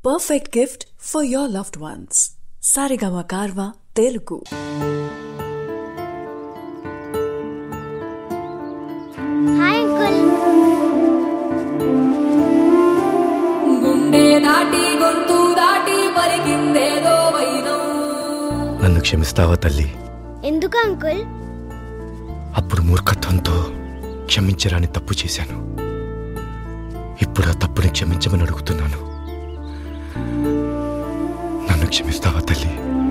perfect gift for your loved ones. Sarigama Karva Telugu. Hi uncle గుండె దాటి గొంతు దాటి పలికిందేదో వైనం నన్ను క్షమిస్తావా తల్లి ఎందుకు అంకుల్ అప్పుడు మూర్ఖత్వంతో క్షమించరాని తప్పు చేశాను ఇప్పుడు ఆ తప్పుని క్షమించమని అడుగుతున్నాను నన్ను క్షమిస్తావా తల్లి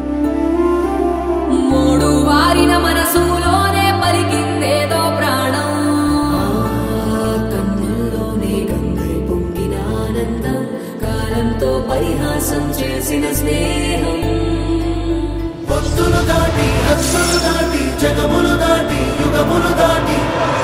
మూడు వారిన మనసులోనే పలికిందేదో ప్రాణం ఆ కన్నుల్లోనే గంగై పొంగిన ఆనందం కాలంతో పరిహాసం చేసిన స్నేహం భక్తులు దాటి హస్సులు దాటి జగములు దాటి యుగములు దాటి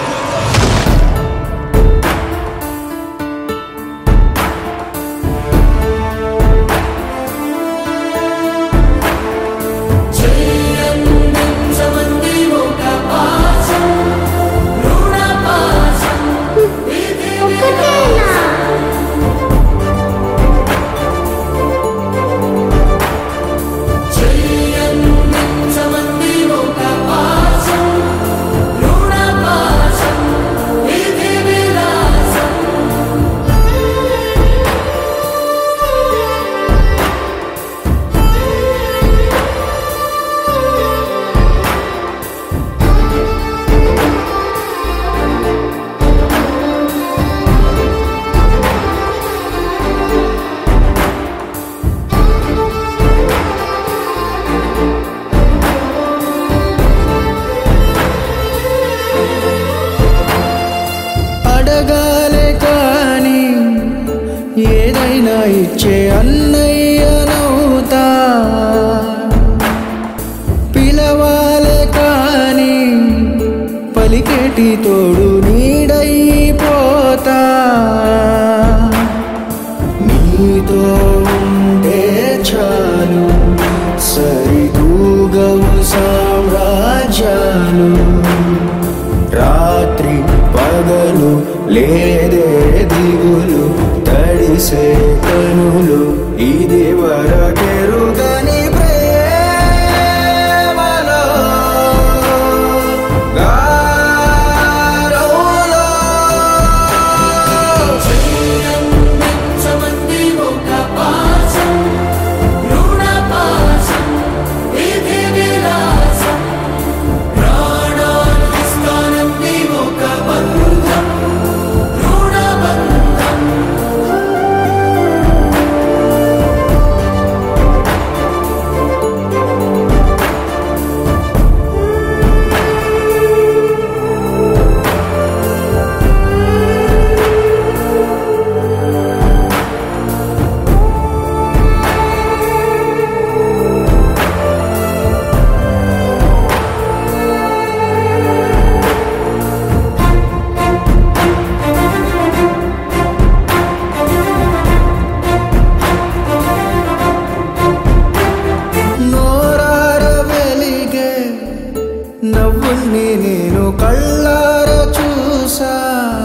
చెయ్యందించమంది ఒక పాశం రుణ పాశం ఇది ఒక్కటేనా చెయ్యందించమంది ఒక పాశం రుణ పాశం ఇది విలాసం అడగాలే కాని ఏదైనా ఇచ్చే అన్నయ్యనవుతా పిలవాలే కాని పలికేటి తోడు నీడైపోతా నీతో ఉంటే చాలు సరిదూగవు సామ్రాజ్యాలు రాత్రి పగలు లేదే దిగులు తడిసే కనులు ఇది వరకెరుగని ప్రేమలో గారోలో చెయ్యందించమంది ఒక పాశం రుణ పాశం ఇది విలాసం ప్రాణాలు ఇస్తానంది ఒక బంధం రుణ బంధం నోరార వెలిగే నవ్వుల్ని నేను కళ్ళార చూసా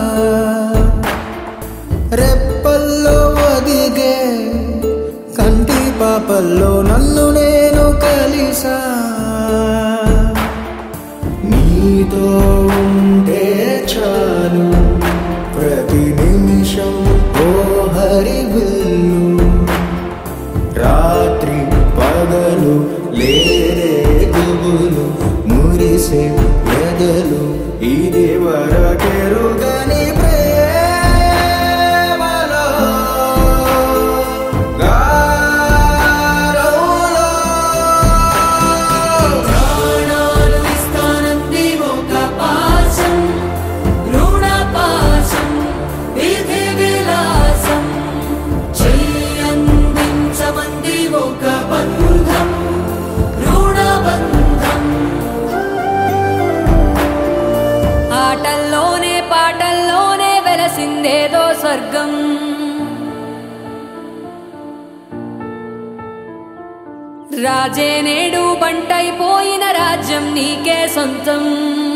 రెప్పల్లో ఒదిగే కంటి పాపల్లో నన్ను నేను కలిసా నీతో ఉంటే చాలు ప్రతి నిమిషం ఓ హరివిల్లు రాత్రి పగలు లేరే గుబులు మురిసే ఎదలు ఇది వరకెరుగని ప్రేమలో గారోలో ప్రాణాలు ఇస్తానంది ఒక పాశం రుణ పాశం విధి విలాసం చెయ్యందించమంది ఒక బంధం రుణ బంధం ఆటల్లోనే పాటల్లోనే వెలసిందేదో స్వర్గం రాజే నేడు బంటైపోయిన రాజ్యం నీకే సొంతం